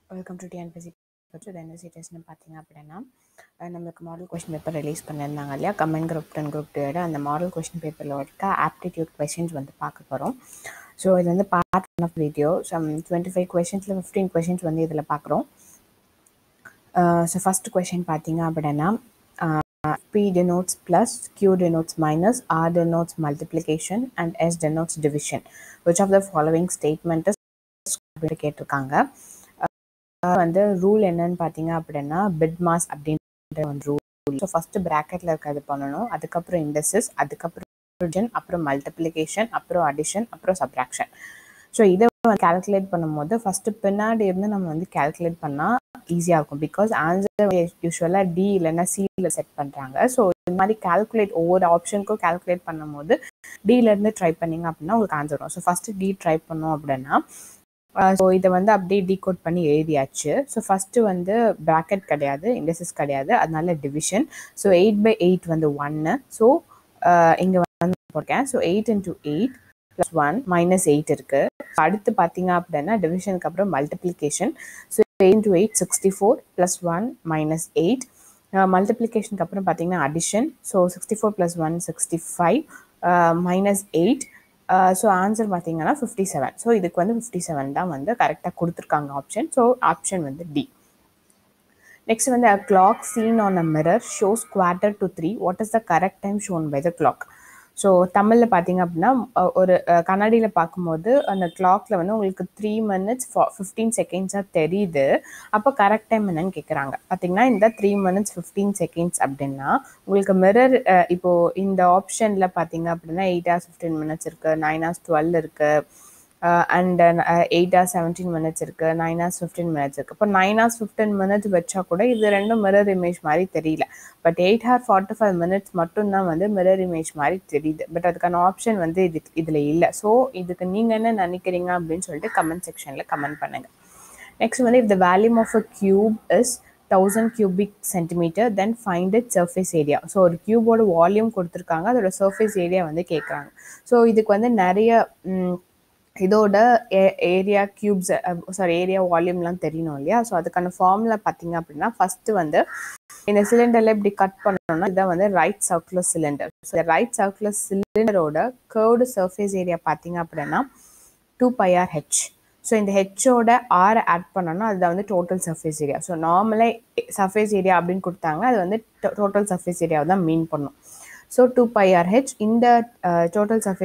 Welcome to TNPSC NSC டெஸ்ட்னு பார்த்தீங்க அப்படின்னா அஹ் நம்மளுக்கு மாடல் கொஷின் பேப்பர் ரிலீஸ் பண்ணியிருந்தாங்க இல்லையா combined group ten group two அந்த மாடல் கொஷின் பேப்பரில் இருக்க ஆப்டிடியூட் கொஷின்ஸ் வந்து பார்க்க போகிறோம் ஸோ இது வந்து part one of video some twenty five கொஷின்ஸில் ஃபிஃப்டீன் கொஷின்ஸ் வந்து இதில் பார்க்குறோம் ஸோ ஃபஸ்ட் கொஷின் பார்த்தீங்க அப்படின்னா P denotes plus, Q denotes minus, R denotes multiplication, and S denotes division. Which of the following statement is கேட்டிருக்காங்க அஹ் வந்து rule என்னன்னு பார்த்தீங்க அப்படின்னா பிட் மாஸ் அப்படின்ற ஒரு ரூல் ஸோ ஃபர்ஸ்ட் ப்ராக்கெட்ல இருக்கிறது பண்ணணும் அதுக்கப்புறம் இண்டஸஸ் அதுக்கப்புறம் division, அப்புறம் மல்டிப்ளிகேஷன் அப்புறம் அடிஷன் அப்புறம் சப்ராக்ஷன் ஸோ இதை கால்குலேட் பண்ணும்போது ஃபர்ஸ்ட் பின்னாடி இருந்து நம்ம வந்து கால்குலேட் பண்ணால் ஈஸியாக இருக்கும் பிகாஸ் ஆன்சர் யூஸ்வலாக டி இல்லைன்னா சியில் செட் பண்ணுறாங்க ஸோ இது மாதிரி கால்குலேட் ஒவ்வொரு ஆப்ஷனுக்கும் கால்குலேட் பண்ணும்போது டிலேருந்து ட்ரை பண்ணீங்க அப்படின்னா உங்களுக்கு ஆன்சர் வரும் ஸோ ஃபஸ்ட்டு டி ட்ரை பண்ணோம் அப்படின்னா ஸோ இதை வந்து அப்படியே டீகோட் பண்ணி எழுதியாச்சு ஸோ ஃபஸ்ட்டு வந்து ப்ராக்கெட் கிடையாது இண்டசஸ் கிடையாது அதனால division so eight by eight வந்து ஒன்று ஸோ இங்கே வந்து போட்டிருக்கேன் so eight into eight plus one minus eight இருக்கு அடுத்து பார்த்தீங்க அப்படின்னா டிவிஷனுக்கு அப்புறம் multiplication so eight into eight sixty four plus one minus eight மல்டிப்ளிகேஷனுக்கு அப்புறம் பார்த்தீங்கன்னா addition so sixty four plus one sixty five minus eight so answer பார்த்தீங்கன்னா ஃபிஃப்டி செவன் ஸோ இதுக்கு வந்து ஃபிஃப்டி செவன் தான் வந்து கரெக்டாக கொடுத்துருக்காங்க ஆப்ஷன் ஸோ ஆப்ஷன் வந்து டி நெக்ஸ்ட் வந்து a clock seen on a mirror shows quarter to three what is the correct time shown by the clock so தமிழில் பார்த்தீங்க அப்படின்னா அஹ், ஒரு அஹ், கண்ணாடியில் பார்க்கும்போது அந்த கிளாக்ல வந்து உங்களுக்கு த்ரீ மினிட்ஸ் ஃபிஃப்டீன் செகண்ட்ஸாக தெரியுது அப்போ கரெக்ட் டைம் என்னன்னு கேட்குறாங்க பார்த்தீங்கன்னா இந்த த்ரீ மினிட்ஸ் ஃபிஃப்டீன் செகண்ட்ஸ் அப்படின்னா உங்களுக்கு மிரர் இப்போ இந்த ஆப்ஷனில் பார்த்தீங்க அப்படின்னா எயிட் ஹவர்ஸ் ஃபிஃப்டீன் மினிட்ஸ் இருக்குது நைன் ஹவர்ஸ் டுவெல் இருக்குது and eight hours seventeen minutes இருக்குது நைன் ஹவர்ஸ் ஃபிஃப்டீன் மினிட்ஸ் இருக்குது இப்போ நைன் ஹவர்ஸ் ஃபிஃப்டீன் மினிட்ஸ் வச்சா கூட இது ரெண்டும் மிரர் இமேஜ் மாதிரி தெரியல but eight hour forty five minutes மட்டும்தான் வந்து மிரர் இமேஜ் மாதிரி தெரியுது பட் அதுக்கான ஆப்ஷன் வந்து இது இதில் இல்லை ஸோ இதுக்கு நீங்கள் என்ன நினைக்கிறீங்க அப்படின்னு சொல்லிட்டு கமெண்ட் செக்ஷனில் கமெண்ட் பண்ணுங்கள் நெக்ஸ்ட் வந்து if the volume of a cube is thousand cubic centimetre then find it surface area so ஒரு கியூபோட வால்யூம் கொடுத்துருக்காங்க அதோட சர்ஃபேஸ் ஏரியா வந்து கேட்குறாங்க ஸோ இதுக்கு வந்து நிறைய ம், இதோட ஏரியா கியூப்ஸ் சாரி ஏரியா வால்யூம்லாம் தெரியணும் இல்லையா ஸோ அதுக்கான ஃபார்முலா பார்த்தீங்க அப்படின்னா ஃபர்ஸ்ட் வந்து இந்த சிலிண்டரில் இப்படி கட் பண்ணணும்னா இதான் வந்து right circular cylinder so right circular சிலிண்டரோட கர்வ்டு சர்ஃபேஸ் ஏரியா பார்த்தீங்க அப்படின்னா டூ பைஆர் ஹெச் ஸோ இந்த ஹெச்சோட ஆரை ஆட் பண்ணோம்னா அதுதான் வந்து டோட்டல் சர்ஃபேஸ் ஏரியா ஸோ நார்மலாக சர்ஃபேஸ் ஏரியா அப்படின்னு கொடுத்தாங்க அது வந்து டோட்டல் சர்ஃபேஸ் ஏரியாவை தான் மீன் பண்ணும் ஸோ டூ பைஆர் ஹெச் இந்த டோட்டல் சர்ஃபேஸ்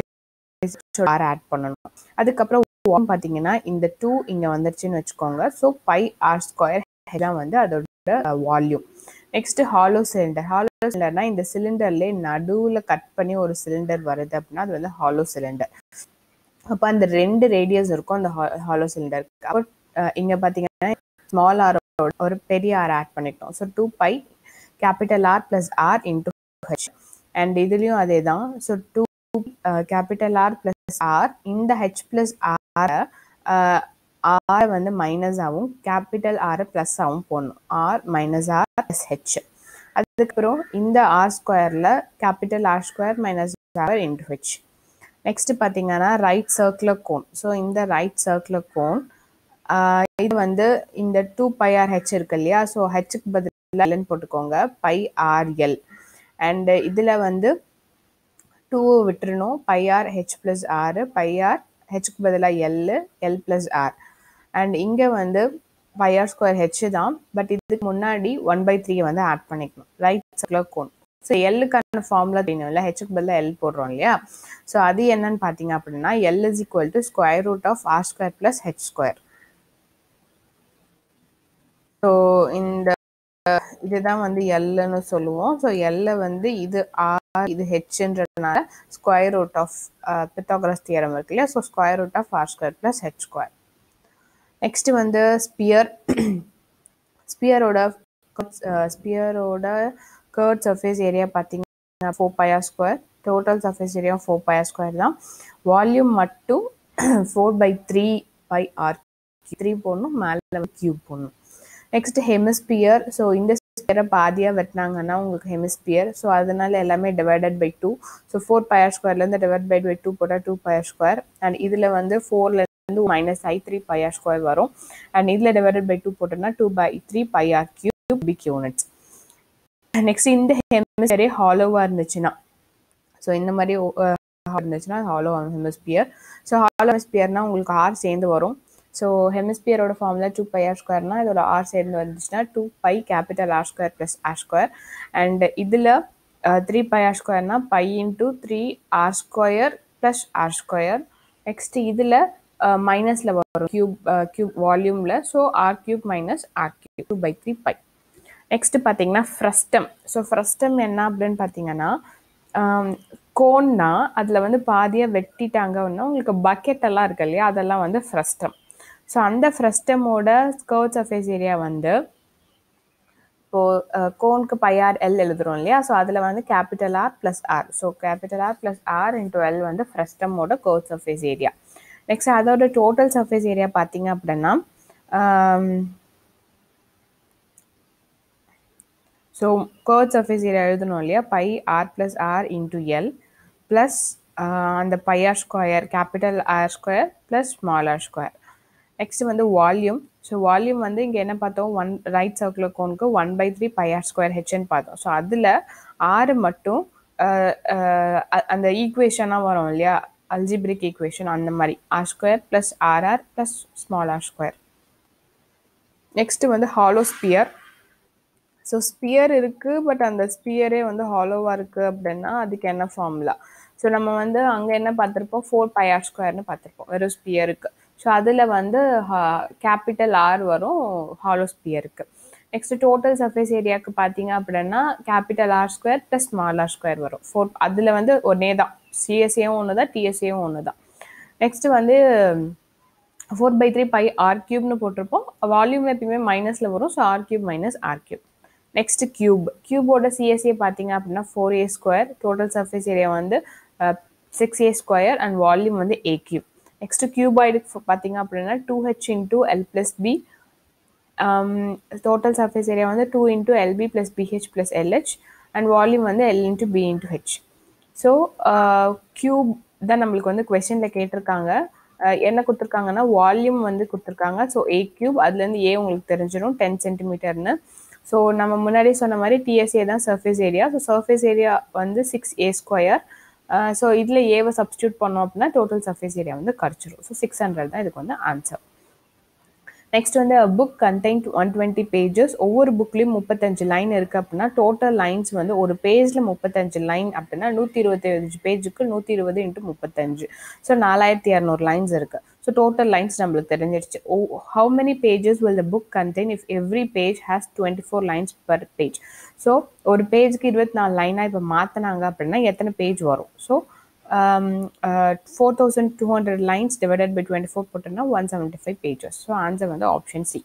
ஆர் ஆட் பண்ணணும் அதுக்கப்புறம் ஒன் பார்த்தீங்கன்னா இந்த டூ இங்கே வந்துருச்சுன்னு வச்சுக்கோங்க ஸோ பை ஆர் ஸ்கொயர் தான் வந்து அதோட volume next hollow cylinder hollow சிலிண்டர்னா இந்த சிலிண்டர்லேயே நடுவில் கட் பண்ணி ஒரு சிலிண்டர் வருது அப்படின்னா அது வந்து ஹாலோ சிலிண்டர் அப்போ அந்த ரெண்டு ரேடியஸ் இருக்கும் அந்த ஹாலோ சிலிண்டர் அப்போ அஹ், இங்க பார்த்தீங்கன்னா ஸ்மால் ஆர் ஒரு பெரிய ஆர் ஆட் பண்ணிட்டோம் so two pi capital R plus R into H and இதுலேயும் அதே தான் so two capital R plus R இந்த ஹெச் பிளஸ் ஆர் ஆர் வந்து மைனஸ் ஆகும் கேபிட்டல் ஆர் பிளஸ் ஆகும் போடணும் R minus R plus H அதுக்கப்புறம் இந்த ஆர் ஸ்கொயரில் capital R square minus R into H next பார்த்தீங்கன்னா ரைட் சர்க்குலர் கோன் ஸோ இந்த ரைட் சர்க்குலர் கோன் இது வந்து இந்த டூ பை ஆர் ஹெச் இருக்கு இல்லையா ஸோ ஹெச்சுக்கு பதிலாக எல்னு போட்டுக்கோங்க பை ஆர் எல் அண்ட் இதில் வந்து டூ விட்டுறணும் pi R H plus R pi R ஹெச்சுக்கு பதிலாக L L plus R and இங்கே வந்து பை ஆர் ஸ்கொயர் ஹெச் தான் பட் இதுக்கு முன்னாடி ஒன் பை த்ரீ வந்து ஆட் பண்ணிக்கணும் ரைட் சர்க்குலர் கோன் ஸோ எல்லுக்கான ஃபார்முலா தெரியணும் இல்லை ஹெச்சுக்கு பதிலாக எல் போடுறோம் இல்லையா ஸோ அது என்னன்னு பார்த்தீங்க அப்படின்னா L is equal to square root of R square plus H square so இந்த இதுதான் வந்து எல்லுன்னு சொல்லுவோம் ஸோ எல்ல வந்து இது ஆர் இது ஹெச்ன்றதுனால square root of Pythagoras theorem இருக்கு இல்லையா so square root of R square plus H square next வந்து ஸ்பியர் ஸ்பியரோட ஸ்பியரோட கர்ட் சர்ஃபேஸ் ஏரியா பார்த்தீங்கன்னா four pi R square total surface area four pi R square தான் வால்யூம் மட்டும் four by three pi R three போடணும் மேலே கியூப் போடணும் next hemisphere so இந்த ஸ்பியரை பாதியாக வெட்டினாங்கன்னா உங்களுக்கு ஹெமிஸ்பியர் ஸோ அதனால எல்லாமே divided by two so four pi R ஸ்கொயர்லேருந்து டிவைட் பை பை டூ போட்டால் டூ பயர் ஸ்கொயர் அண்ட் இதில் வந்து ஃபோர்ல வந்து minus I three pi R square வரும் அண்ட் இதில் டிவைடட் பை டூ போட்டோம்னா two by three pi R cube big units next இந்த ஹெமிஸ்பியரே ஹாலோவாக இருந்துச்சுன்னா ஸோ இந்த மாதிரி இருந்துச்சுன்னா ஹாலோ ஹெமிஸ்பியர் ஸோ ஹாலோ ஹெமிஸ்பியர்னா உங்களுக்கு ஆர் சேர்ந்து வரும் ஸோ ஹெமிஸ்பியரோட ஃபார்முலா டூ பை ஆர் ஸ்கொயர்னா இதோட ஆர் சேர்ந்து வந்துச்சுன்னா two pi capital R square plus R square and இதில் த்ரீ பை ஆர் ஸ்கொயர்னா pi into three R square plus R square next இதில் மைனஸில் வரும் கியூப் கியூப் வால்யூமில் so R cube minus R cube two by three pi next பார்த்தீங்கன்னா frustum so frustum என்ன அப்படின்னு பார்த்தீங்கன்னா கோன்னா அதில் வந்து பாதியாக வெட்டிட்டாங்கன்னா உங்களுக்கு பக்கெட் எல்லாம் இருக்கு இல்லையா அதெல்லாம் வந்து ஃப்ரஸ்டம் ஸோ அந்த ஃப்ரஸ்டமோட ஸ்கர்ட் சர்ஃபேஸ் ஏரியா வந்து இப்போது கோனுக்கு பை ஆர் எல் எழுதுறோம் இல்லையா ஸோ அதில் வந்து capital R plus R so capital R plus R into L வந்து ஃப்ரஸ்டமோட கோட் சர்ஃபேஸ் ஏரியா நெக்ஸ்ட் அதோட டோட்டல் சர்ஃபேஸ் ஏரியா பார்த்தீங்க அப்படின்னா ஸோ கர்ட் சர்ஃபேஸ் ஏரியா எழுதணும் இல்லையா pi R plus R into L plus அந்த pi R square capital R square plus small R square next வந்து volume so volume வந்து இங்கே என்ன பார்த்தோம் ஒன் ரைட் சர்க்குலர் கோனுக்கு one by three pi R square ஹெச்ன்னு பார்த்தோம் ஸோ அதில் ஆறு மட்டும் அந்த ஈக்குவேஷனாக வரும் இல்லையா அல்ஜிபிரிக் ஈக்குவேஷன் அந்த மாதிரி R square plus R R plus small R square next வந்து ஹாலோ ஸ்பியர் ஸோ ஸ்பியர் இருக்குது பட் அந்த ஸ்பியரே வந்து ஹாலோவாக இருக்குது அப்படின்னா அதுக்கு என்ன ஃபார்முலா ஸோ நம்ம வந்து அங்கே என்ன பார்த்துருப்போம் ஃபோர் பை ஆர் ஸ்கொயர்னு பார்த்துருப்போம் வெறும் ஸ்பியருக்கு ஸோ அதில் வந்து கேபிட்டல் ஆர் வரும் ஹாலோ ஸ்பியருக்கு நெக்ஸ்ட் டோட்டல் சர்ஃபேஸ் ஏரியாவுக்கு பார்த்தீங்க அப்படின்னா capital R square plus small R square வரும் ஃபோர் அதில் வந்து ஒன்னே தான் சிஎஸ்ஏவும் ஒன்று தான் டிஎஸ்ஏவும் ஒன்று தான் நெக்ஸ்ட் வந்து four by three pi R கியூப்னு போட்டிருப்போம் வால்யூம் எப்பயுமே மைனஸில் வரும் so R cube minus R cube next cube கியூபோட சிஎஸ்ஏ பார்த்தீங்க அப்படின்னா four A square total surface area வந்து six A square and volume வந்து ஏ கியூப் நெக்ஸ்ட் கியூபாய்டுக்கு பார்த்தீங்க அப்படின்னா two H into L plus B total surface area வந்து two into LB plus BH plus LH and volume வந்து L into B into H so cube தான் நம்மளுக்கு வந்து கொஸ்டினில் கேட்டிருக்காங்க என்ன கொடுத்துருக்காங்கன்னா வால்யூம் வந்து கொடுத்துருக்காங்க ஸோ ஏ கியூப் அதுலேருந்து ஏ உங்களுக்கு தெரிஞ்சிடும் டென் சென்டிமீட்டர்னு ஸோ நம்ம முன்னாடி சொன்ன மாதிரி டிஎஸ்ஏ தான் surface area so surface area வந்து சிக்ஸ் ஏ ஸ்கொயர் ஸோ இதில் ஏவை சப்ஸ்டியூட் பண்ணோம் அப்படின்னா டோட்டல் சர்ஃபேஸ் ஏரியா வந்து கரைச்சிரும் ஸோ சிக்ஸ் ஹண்ட்ரட் தான் இதுக்கு வந்து ஆன்சர் நெக்ஸ்ட் வந்து book contain one twenty pages ஒவ்வொரு புக்லேயும் முப்பத்தஞ்சு லைன் இருக்குது அப்படின்னா டோட்டல் லைன்ஸ் வந்து ஒரு பேஜில் முப்பத்தஞ்சு லைன் அப்படின்னா நூற்றி இருபத்தஞ்சு பேஜுக்கு நூற்றி இருபது இன்ட்டு முப்பத்தஞ்சு ஸோ நாலாயிரத்தி இரநூறு லைன்ஸ் இருக்குது ஸோ டோட்டல் லைன்ஸ் நம்மளுக்கு தெரிஞ்சிருச்சு oh how many pages will the book contain if every page has twenty four lines per page so ஒரு பேஜுக்கு இருபத்தி நாலு லைனாக இப்போ மாற்றினாங்க அப்படின்னா எத்தனை பேஜ் வரும் so four thousand two hundred lines divided by twenty four போட்டோம்னா one seventy five pages so answer வந்து ஆப்ஷன் சி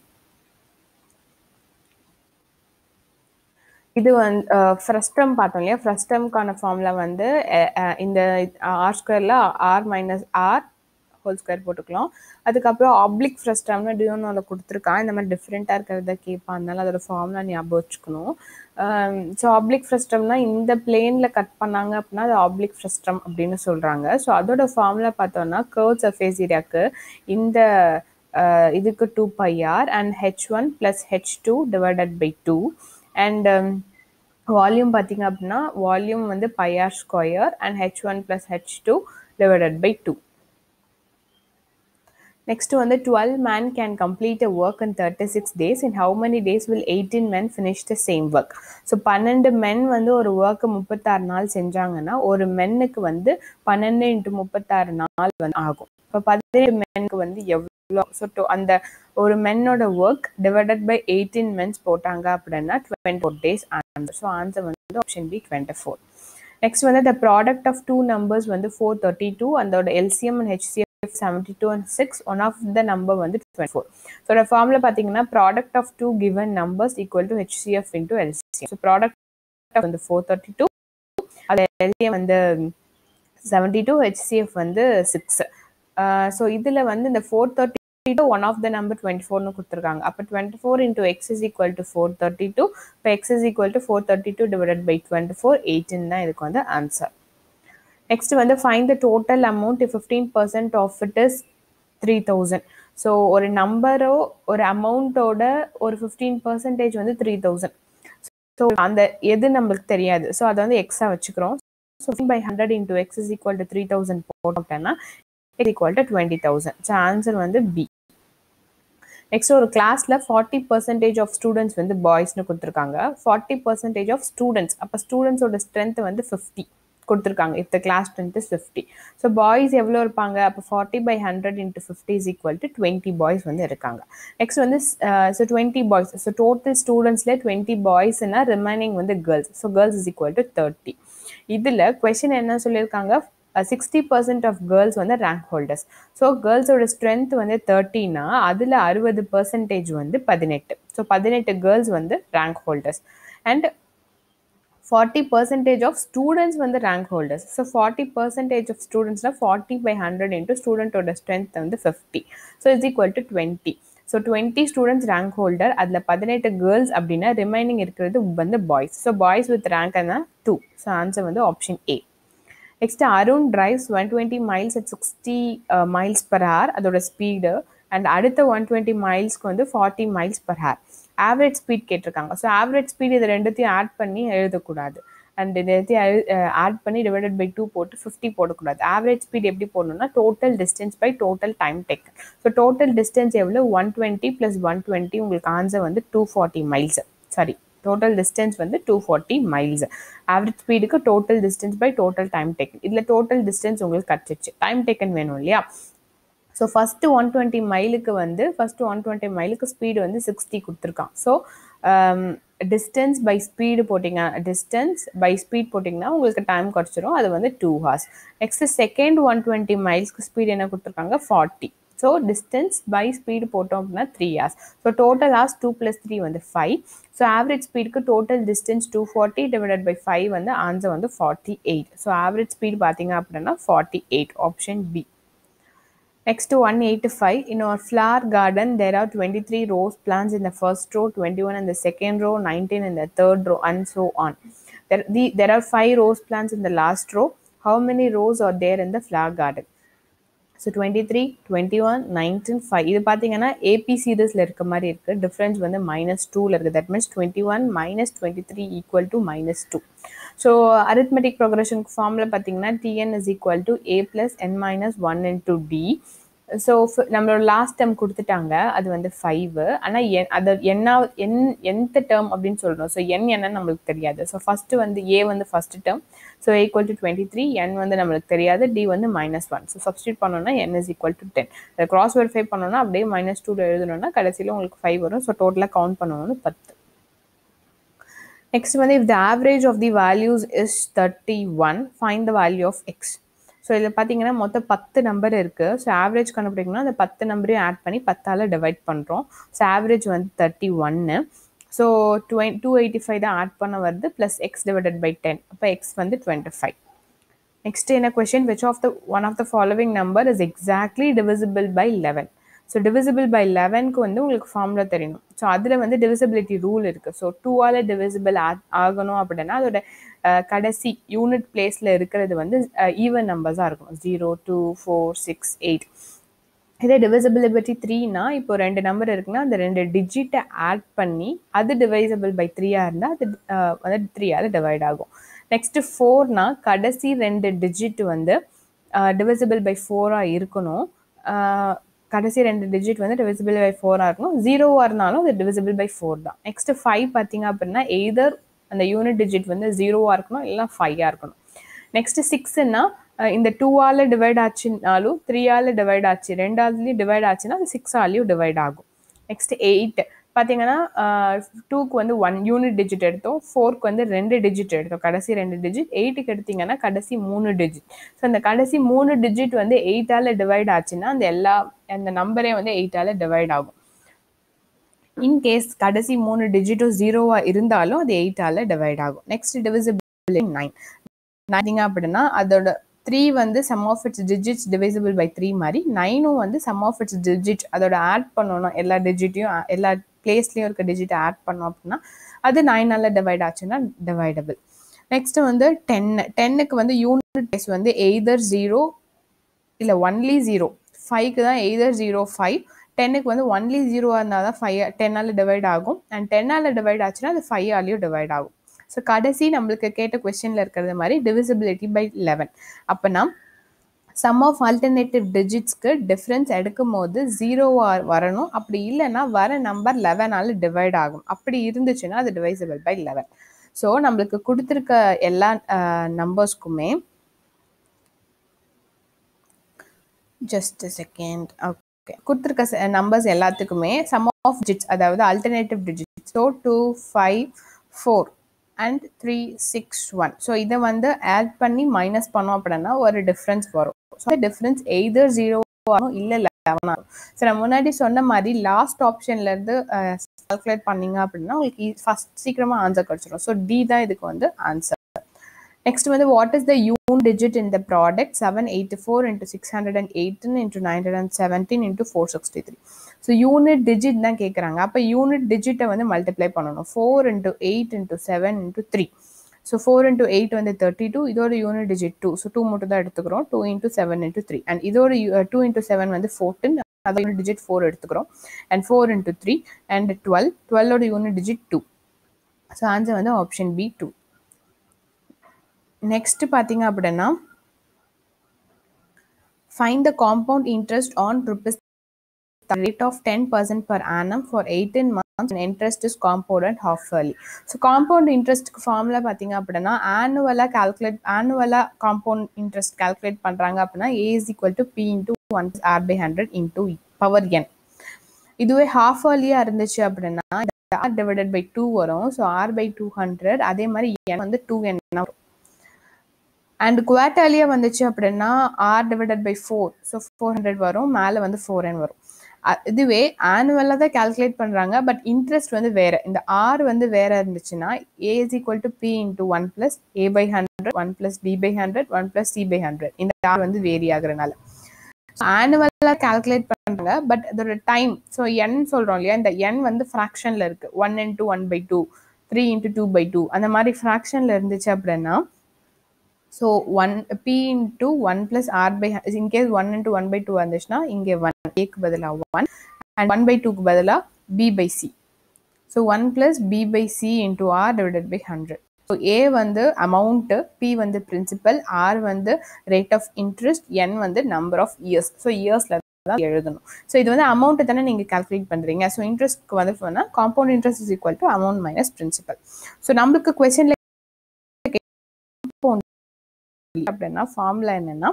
இது வந்து ஃப்ரஸ்டம் பார்த்தோம் இல்லையா ஃப்ரஸ்டம்க்கான ஃபார்முலா வந்து இந்த ஆர் ஸ்கொயரில் R minus R whole square போட்டுக்கலாம் அதுக்கப்புறம் ஆப்ளிக் ஃப்ரஸ்டம்னு டியூனோவில் கொடுத்துருக்கான் இந்த மாதிரி டிஃப்ரெண்ட்டாக இருக்கிறத கேட்பான் அதனால அதோட ஃபார்முலா ஞாபகம் வச்சுக்கணும் ஸோ ஆப்ளிக் ஃப்ரஸ்டம்னா இந்த பிளேனில் கட் பண்ணாங்க அப்படின்னா அது ஆப்ளிக் ஃப்ரஸ்டம் அப்படின்னு சொல்கிறாங்க ஸோ அதோட ஃபார்முலா பார்த்தோம்னா கர்வ் சர்ஃபேஸ் ஏரியாவுக்கு இந்த இதுக்கு two pi R and H one plus H two divided by two and volume பார்த்தீங்க அப்படின்னா வால்யூம் வந்து pi R square and H one plus H two divided by two next வந்து twelve men can complete a work in thirty six days in how many days will eighteen men finish the same work so பன்னெண்டு men வந்து ஒரு ஒர்க்கை முப்பத்தாறு நாள் செஞ்சாங்கன்னா ஒரு மென்னுக்கு வந்து பன்னெண்டு இன்ட்டு முப்பத்தாறு நாள் வந்து ஆகும் இப்போ பதினேழு மென்னுக்கு வந்து எவ்வளோ ஸோ அந்த ஒரு மென்னோட work divided by eighteen mens போட்டாங்க அப்படின்னா twenty four days answer so answer வந்து option B twenty four next வந்து the product of two numbers வந்து ஃபோர் தேர்ட்டி டூ அதோட LCM and HCM seventy two and six one of the number வந்து twenty four so ஃபார்மில் பார்த்தீங்கன்னா product of two given numbers equal to HCF into LCM so product வந்து four thirty two அது LCM வந்து seventy two HCF வந்து six so இதில் வந்து இந்த four thirty two one of the number twenty ஃபோர்னு கொடுத்துருக்காங்க அப்போ twenty four into X is equal to four thirty two இப்போ X is equal to four thirty two divided by twenty four eighteen தான் இதுக்கு வந்து ஆன்சர் நெக்ஸ்ட் வந்து find the total amount fifteen percent of it is three thousand so ஒரு நம்பரோ ஒரு அமௌண்ட்டோட ஒரு ஃபிஃப்டீன் பர்சன்டேஜ் வந்து த்ரீ தௌசண்ட் ஸோ அந்த எது நம்மளுக்கு தெரியாது ஸோ அதை வந்து எக்ஸாக வச்சுக்கிறோம் so by hundred into X is equal to three thousand போட்டோம்னா it equal to twenty thousand so answer வந்து பி நெக்ஸ்ட் ஒரு கிளாஸ்ல ஃபார்ட்டி பர்சன்டேஜ் ஆஃப் ஸ்டூடெண்ட்ஸ் வந்து பாய்ஸ்னு கொடுத்துருக்காங்க ஃபார்ட்டி பர்சன்டேஜ் ஆஃப் ஸ்டூடெண்ட்ஸ் அப்போ ஸ்டூடெண்ட்ஸோட ஸ்ட்ரென்த் வந்து ஃபிஃப்டி கொடுத்துருக்காங்க if the class strength is fifty so boys எவ்வளோ இருப்பாங்க அப்போ forty by hundred into fifty is equal to twenty boys வந்து இருக்காங்க நெக்ஸ்ட் வந்து so twenty boys so total ஸ்டூடெண்ட்ஸ்ல டுவெண்ட்டி பாய்ஸ்னா ரிமைனிங் வந்து girls so girls is equal to thirty இதில் கொஷின் என்ன சொல்லியிருக்காங்க சிக்ஸ்டி பர்சன்ட் ஆஃப் கேர்ள்ஸ் வந்து ரேங்க் ஹோல்டர்ஸ் ஸோ கேர்ள்ஸோட ஸ்ட்ரென்த் வந்து தேர்ட்டினா அதில் அறுபது பர்சன்டேஜ் வந்து பதினெட்டு ஸோ பதினெட்டு கேர்ள்ஸ் வந்து rank holders and forty percentage of students வந்து rank holders so forty percentage of ஸ்டூடெண்ட்ஸ்னா ஃபார்ட்டி பை ஹண்ட்ரட் இன்ட்டு ஸ்டூடெண்ட்டோட ஸ்ட்ரென்த் வந்து fifty so is equal to twenty so twenty students rank holder அதில் பதினெட்டு girls அப்படின்னா remaining இருக்கிறது வந்து boys so boys with rank என்ன டூ ஸோ ஆன்சர் வந்து option A next Arun drives one twenty miles at sixty miles per hour அதோட speed and அடுத்த one twenty மைல்ஸ்க்கு வந்து forty miles per hour average speed கேட்டிருக்காங்க so average speed இது ரெண்டுத்தையும் add பண்ணி எழுதக்கூடாது அண்ட் இது எல்லாத்தையும் ஆட் பண்ணி டிவைடட் பை டூ போட்டு ஃபிஃப்டி போடக்கூடாது ஆவரேஜ் ஸ்பீட் எப்படி போடணும்னா total distance by total time take so total distance எவ்வளோ one twenty plus one twenty உங்களுக்கு ஆன்சர் வந்து two forty miles sorry total distance வந்து டூ ஃபார்ட்டி மைல்ஸ் ஆவரேஜ் ஸ்பீடுக்கு total distance by total time taken இதில் total distance உங்களுக்கு கிடச்சிச்சு time taken வேணும் இல்லையா ஸோ ஃபஸ்ட்டு ஒன் டுவெண்ட்டி மைலுக்கு வந்து ஃபஸ்ட்டு ஒன் டுவெண்ட்டி மைலுக்கு ஸ்பீடு வந்து சிக்ஸ்டி கொடுத்துருக்கான் ஸோ டிஸ்டன்ஸ் பை ஸ்பீடு போட்டிங்க டிஸ்டன்ஸ் பை ஸ்பீட் போட்டிங்கன்னா உங்களுக்கு டைம் குறைச்சிரும் அது வந்து two hours next second one twenty மைல்ஸ்க்கு ஸ்பீடு என்ன கொடுத்துருக்காங்க forty so distance by speed போட்டோம் அப்படின்னா three hours so total hours two plus three வந்து ஃபைவ் ஸோ ஆவரேஜ் ஸ்பீடுக்கு total distance two forty divided by five வந்து ஆன்சர் வந்து forty eight so average speed பார்த்தீங்க அப்படின்னா forty eight option B Next to 185, in our flower garden, there are 23 rose plants in the first row, 21 in the second row, 19 in the third row, and so on. There, the, there are 5 rose plants in the last row. How many rows are there in the flower garden? So twenty three twenty one nineteen five இது பார்த்தீங்கன்னா AB சீரீஸில் இருக்க மாதிரி இருக்குது difference வந்து minus டூவில் இருக்குது that means twenty one minus twenty three equal to minus two so arithmetic progression ஃபார்மில் பார்த்தீங்கன்னா TN is equal to A plus N minus one into D so நம்மளோட லாஸ்ட் டேர்ம் கொடுத்துட்டாங்க அது வந்து ஃபைவ் ஆனால் என் அதை என்ன என் எந்த டேர்ம் அப்படின்னு சொல்லணும் ஸோ என் என்னன்னு நம்மளுக்கு தெரியாது ஸோ ஃபஸ்ட்டு வந்து ஏ வந்து first term so equal to twenty three N வந்து நம்மளுக்கு தெரியாது டி வந்து மைனஸ் ஒன் ஸோ சப்ஸ்டியூட் பண்ணோம்னா N is equal to ten அதை கிராஸ் வெரிஃபை பண்ணோம்னா அப்படியே மைனஸ் டூவில் எழுதணும்னா கடைசியில் உங்களுக்கு ஃபைவ் வரும் ஸோ டோட்டலாக கவுண்ட் பண்ணணும்னு பத்து நெக்ஸ்ட் வந்து if the average of the values is thirty one find the value of X so இதில் பார்த்தீங்கன்னா மொத்தம் பத்து நம்பர் இருக்குது ஸோ ஆவரேஜ் கண்டுபிடிக்கணும்னா அந்த பத்து நம்பரையும் ஆட் பண்ணி பத்தால் டிவைட் பண்ணுறோம் ஸோ ஆவரேஜ் வந்து தேர்ட்டி ஒன்று ஸோ டுவென் டூ எயிட்டி ஃபைவ் தான் ஆட் பண்ண வருது plus x divided by ten அப்போ எக்ஸ் வந்து டுவெண்ட்டி ஃபைவ் நெக்ஸ்ட் என்ன question which of the one of the following number is exactly divisible by eleven so divisible by லெவனுக்கு வந்து உங்களுக்கு ஃபார்முலா தெரியணும் ஸோ அதில் வந்து டிவிசிபிலிட்டி ரூல் இருக்குது ஸோ டூவால் டிவிசிபிள் ஆகணும் அப்படின்னா அதோட கடைசி யூனிட் பிளேஸில் இருக்கிறது வந்து ஈவன் நம்பர்ஸாக இருக்கும் zero two four six eight இதே டிவிசிபிலிபிலிட்டி த்ரீனா இப்போ ரெண்டு நம்பர் இருக்குன்னா அந்த ரெண்டு டிஜிட்டை ஆட் பண்ணி அது டிவைசபிள் பை த்ரீயாக இருந்தால் அது வந்து த்ரீயால் டிவைட் ஆகும் நெக்ஸ்ட்டு ஃபோர்னா கடைசி ரெண்டு டிஜிட் வந்து டிவிசிபிள் பை ஃபோராக இருக்கணும் கடைசி ரெண்டு டிஜிட் வந்து டிவிசிபிள் பை ஃபோராக இருக்கணும் ஜீரோவாக இருந்தாலும் அது டிவிசிபிள் பை ஃபோர் தான் நெக்ஸ்ட் ஃபைவ் பார்த்தீங்க அப்படின்னா எய்தர் அந்த யூனிட் டிஜிட் வந்து ஜீரோவாக இருக்கணும் இல்லை ஃபைவாக இருக்கணும் நெக்ஸ்ட் சிக்ஸ்னா இந்த டூவால் டிவைட் ஆச்சுனாலும் த்ரீயால் டிவைட் ஆச்சு ரெண்டாவதுலேயும் டிவைட் ஆச்சுன்னா அது சிக்ஸாலையும் டிவைட் ஆகும் நெக்ஸ்ட் எயிட் பார்த்தீங்கன்னா டூக்கு வந்து ஒன் யூனிட் டிஜிட் எடுத்தோம் ஃபோர்க்கு வந்து ரெண்டு டிஜிட் எடுத்தோம் கடைசி ரெண்டு டிஜிட் எயிட்டுக்கு எடுத்தீங்கன்னா கடைசி மூணு டிஜிட் ஸோ அந்த கடைசி மூணு டிஜிட் வந்து எயிட்டால் டிவைட் ஆச்சுன்னா அந்த எல்லா அந்த நம்பரே வந்து எயிட்டால் டிவைட் ஆகும் இன்கேஸ் கடைசி மூணு டிஜிட்டும் ஜீரோவாக இருந்தாலும் அது எயிட்டால் டிவைட் ஆகும் நெக்ஸ்ட் டிவிசிபிள் நைன் நைனிங்க அப்படின்னா அதோட த்ரீ வந்து sum of its digits divisible by three மாதிரி நைனும் வந்து சம் ஆஃப் இட்ஸ் டிஜிட் அதோட ஆட் பண்ணணும் எல்லா டிஜிட்டையும் எல்லா பிளேஸ்லையும் இருக்க டிஜிட்டை ஆட் பண்ணோம் அப்படின்னா அது நைனால் டிவைட் ஆச்சுன்னா டிவைடபிள் நெக்ஸ்ட் வந்து டென்னு டென்னுக்கு வந்து யூனிட் பிளேஸ் வந்து எய்தர் ஜீரோ இல்லை ஒன்லி ஜீரோ ஃபைவ்க்கு தான் எய்தர் ஜீரோ ஃபைவ் டென்னுக்கு வந்து ஒன்லி ஜீரோவாக இருந்தால் தான் ஃபைவ் டென்னால் டிவைட் ஆகும் அண்ட் டென்னால் டிவைட் ஆச்சுன்னா அது ஃபைவ் ஆலையும் டிவைட் ஆகும் ஸோ கடைசி நம்மளுக்கு கேட்ட கொஸ்டினில் இருக்கிறது மாதிரி டிவிசிபிலிட்டி பை லெவன் அப்போனா சம் ஆஃப் ஆல்டர்னேட்டிவ் டிஜிட்ஸ்க்கு டிஃப்ரென்ஸ் எடுக்கும் போது ஜீரோவாக வரணும் அப்படி இல்லைன்னா வர நம்பர் லெவனால் டிவைட் ஆகும் அப்படி இருந்துச்சுன்னா அது டிவைசபிள் பை லெவன் ஸோ நம்மளுக்கு கொடுத்துருக்க எல்லா நம்பர்ஸ்க்குமே ஜஸ்ட் செகண்ட் ஓகே கொடுத்துருக்க நம்பர்ஸ் எல்லாத்துக்குமே சம் ஆஃப் டிஜிட்ஸ் அதாவது alternative digits so two five four and three six one so இதை வந்து ஆட் பண்ணி மைனஸ் பண்ணோம் அப்படின்னா ஒரு டிஃப்ரென்ஸ் வரும் ஸோ டிஃப்ரென்ஸ் எய்தர் ஜீரோ ஆகும் இல்லை லெவன் ஆகும் ஸோ நான் முன்னாடி சொன்ன மாதிரி லாஸ்ட் ஆப்ஷன்லேருந்து கால்குலேட் பண்ணீங்க அப்படின்னா உங்களுக்கு ஃபஸ்ட் சீக்கிரமாக ஆன்சர் கிடச்சிடும் ஸோ டி தான் இதுக்கு வந்து ஆன்சர் நெக்ஸ்ட் வந்து what is the unit digit in the product seven eighty four into six hundred and eighteen into nine hundred and seventeen into four sixty three so unit digit தான் கேட்குறாங்க அப்போ unit டிஜிட்டை வந்து multiply பண்ணணும் four into eight into seven into three so four into eight வந்து thirty two இதோட unit digit two so two மட்டும் தான் எடுத்துக்கிறோம் two into seven into three and இதோட டூ இன்ட்டு செவன் வந்து ஃபோர்டின் அதோட யூனிட் டிஜிட் ஃபோர் எடுத்துக்கிறோம் and four into three and twelve டுவெல்லோட unit digit two so answer வந்து ஆப்ஷன் பி டூ நெக்ஸ்ட் பார்த்தீங்க அப்படின்னா find the compound interest on rupees rate of 10% per annum for 18 months and interest is compounded half yearly. So compound இன்ட்ரெஸ்ட்க்கு formula பார்த்தீங்க அப்படின்னா ஆனுவலாக calculate ஆனுவலாக compound interest calculate பண்ணுறாங்க அப்படின்னா A is equal to P into one R by hundred into power N இதுவே half இயர்லியாக இருந்துச்சு அப்படின்னா ஆர் டிவைடட் பை டூ வரும் so R by two hundred அதே மாதிரி என் வந்து டூ என் வரும் அண்ட் குவார்டர்லியாக வந்துச்சு அப்படின்னா R divided by four so four hundred வரும் மேலே வந்து ஃபோர் என் வரும் இதுவே ஆனுவலாக தான் கால்குலேட் பண்ணுறாங்க பட் இன்ட்ரெஸ்ட் வந்து வேறு இந்த ஆர் வந்து வேறு இருந்துச்சுன்னா A is equal to P into one plus A by hundred one plus B by hundred one plus C by hundred இந்த ஆர் வந்து வேரி ஆகுறதுனால ஆனுவலாக கால்குலேட் பண்ணுறாங்க பட் அதோட டைம் ஸோ என் சொல்கிறோம் இல்லையா இந்த என் வந்து ஃப்ராக்ஷனில் இருக்குது one into one by two three into two by two அந்த மாதிரி ஃப்ராக்ஷனில் இருந்துச்சு அப்படின்னா so one P into one plus R by in case one into one by two வந்துச்சுன்னா இங்கே ஒன் ஏக்கு பதிலாக ஒன் அண்ட் ஒன் பை டூக்கு பதிலாக B by C so one plus B by C into R divided by hundred so A வந்து amount P வந்து principal R வந்து rate of interest N வந்து நம்பர் ஆஃப் இயர்ஸ் ஸோ இயர்ஸில் தான் எழுதணும் so இது வந்து அமௌண்ட்டு தானே நீங்கள் கால்குலேட் பண்ணுறீங்க ஸோ இன்ட்ரெஸ்ட்க்கு வந்து போனால் compound interest is equal to amount minus principal so நம்மளுக்கு கொஸ்டின்ல அப்படின்னா ஃபார்முலா என்னன்னா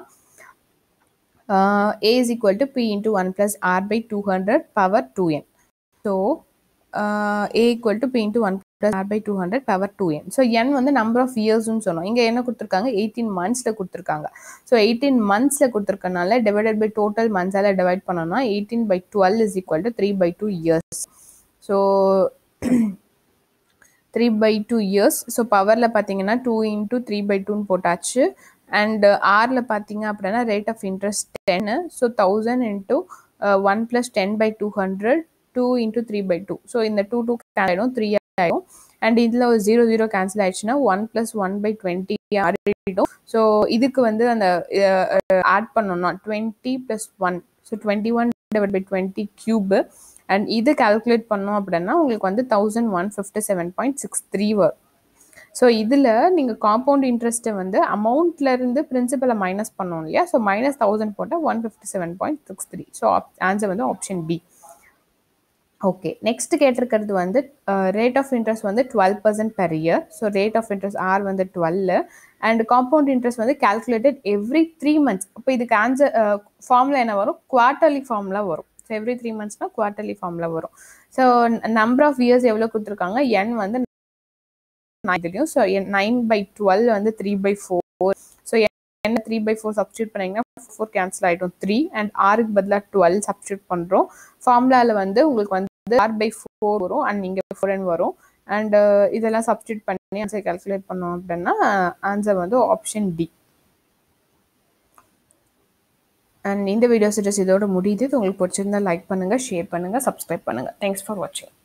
A is equal to P into one plus R by two hundred power two N so A equal to P into one plus R by two hundred power two N so N வந்து number of இயர்ஸ்னு சொன்னோம் இங்கே என்ன கொடுத்துருக்காங்க eighteen மந்த்ஸில் கொடுத்துருக்காங்க so eighteen மந்த்ஸில் கொடுத்துருக்கனால divided by total மந்த்ஸால் டிவைட் பண்ணோம்னா eighteen by twelve is equal to three by two years so three by two years so பவரில் பார்த்தீங்கன்னா டூ இன்ட்டு த்ரீ பை டூன்னு போட்டாச்சு அண்ட் ஆரில் பார்த்தீங்க அப்படின்னா rate of interest ten so thousand into one plus ten by two hundred two into three by two so இந்த two two ஆகிடும் three ஆகிடும் அண்ட் இதில் ஒரு ஜீரோ ஜீரோ கேன்சல் ஆயிடுச்சுன்னா one plus one by twenty ஆகிடும் so இதுக்கு வந்து அந்த ஆட் பண்ணணும்னா twenty plus one so twenty one divide by twenty cube and இது கால்குலேட் பண்ணோம் அப்படின்னா உங்களுக்கு வந்து thousand one fifty seven point six three வரும் ஸோ இதில் நீங்கள் காம்பவுண்ட் இன்ட்ரெஸ்ட்டை வந்து அமௌண்ட்லேருந்து பிரின்சிபலை மைனஸ் பண்ணோம் இல்லையா ஸோ மைனஸ் தௌசண்ட் போட்டால் one fifty seven point six three so answer வந்து ஆப்ஷன் பி ஓகே நெக்ஸ்ட் கேட்டிருக்கிறது வந்து ரேட் ஆஃப் இன்ட்ரெஸ்ட் வந்து twelve percent per year so rate of interest R வந்து டுவெல் அண்ட் காம்பவுண்ட் இன்ட்ரெஸ்ட் வந்து calculated every three months இப்போ இதுக்கு answer formula என்ன வரும் குவார்ட்டர்லி ஃபார்முலா வரும் ஸோ எவ்ரி த்ரீ மந்த்ஸ்னால் குவார்ட்டர்லி ஃபார்முலா வரும் ஸோ நம்பர் ஆஃப் இயர்ஸ் எவ்வளோ கொடுத்துருக்காங்க என் வந்து இதுலையும் ஸோ நைன் பை டுவெல் வந்து த்ரீ பை ஃபோர் ஸோ என்ன த்ரீ பை ஃபோர் சப்ஸ்டியூட் பண்ணிங்கன்னா ஃபோர் கேன்சல் ஆகிடும் த்ரீ அண்ட் ஆருக்கு பதிலாக டுவெல் சப்ஸ்டியூட் பண்ணுறோம் ஃபார்முலாவில் வந்து உங்களுக்கு வந்து ஆர் பை ஃபோர் வரும் அண்ட் இங்கே ஃபோர் என் வரும் அண்ட் இதெல்லாம் சப்ஸ்டியூட் பண்ணி ஆன்சர் கால்குலேட் பண்ணோம் அப்படின்னா ஆன்சர் வந்து ஆப்ஷன் டி அண்ட் இந்த வீடியோ சீரிஸ் இதோட முடியுது உங்களுக்கு பிடிச்சிருந்தா லைக் பண்ணுங்கள் ஷேர் பண்ணுங்கள் சப்ஸ்கிரைப் பண்ணுங்கள் தேங்க்ஸ் ஃபார் வாட்சிங்